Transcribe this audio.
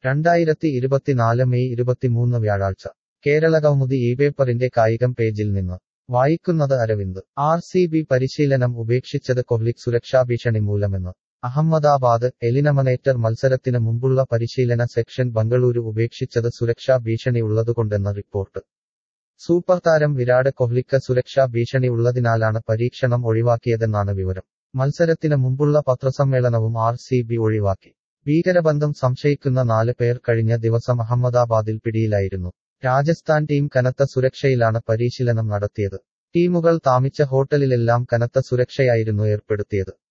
രണ്ടായിരത്തി ഇരുപത്തിനാല് മെയ് ഇരുപത്തിമൂന്ന് വ്യാഴാഴ്ച കേരളകൗമുദി ഈ പേപ്പറിന്റെ കായികം പേജിൽ നിന്ന് വായിക്കുന്നത് അരവിന്ദ് ആർ സി ബി പരിശീലനം ഉപേക്ഷിച്ചത് കൊഹ്ലിക്ക് സുരക്ഷാഭീഷണി മൂലമെന്ന് അഹമ്മദാബാദ് എലിനമനേറ്റർ മത്സരത്തിന് മുമ്പുള്ള പരിശീലന സെക്ഷൻ ബംഗളൂരു ഉപേക്ഷിച്ചത് സുരക്ഷാ ഭീഷണി ഉള്ളതുകൊണ്ടെന്ന റിപ്പോർട്ട് സൂപ്പർ താരം വിരാട് കൊഹ്ലിക്ക് സുരക്ഷാ ഭീഷണി ഉള്ളതിനാലാണ് പരീക്ഷണം ഒഴിവാക്കിയതെന്നാണ് വിവരം മത്സരത്തിന് മുമ്പുള്ള പത്രസമ്മേളനവും ആർ സി ബി ഒഴിവാക്കി ഭീകരബന്ധം സംശയിക്കുന്ന നാല് പേർ കഴിഞ്ഞ ദിവസം അഹമ്മദാബാദിൽ പിടിയിലായിരുന്നു രാജസ്ഥാൻ ടീം കനത്ത സുരക്ഷയിലാണ് പരിശീലനം നടത്തിയത് ടീമുകൾ താമിച്ച ഹോട്ടലിലെല്ലാം കനത്ത സുരക്ഷയായിരുന്നു ഏർപ്പെടുത്തിയത്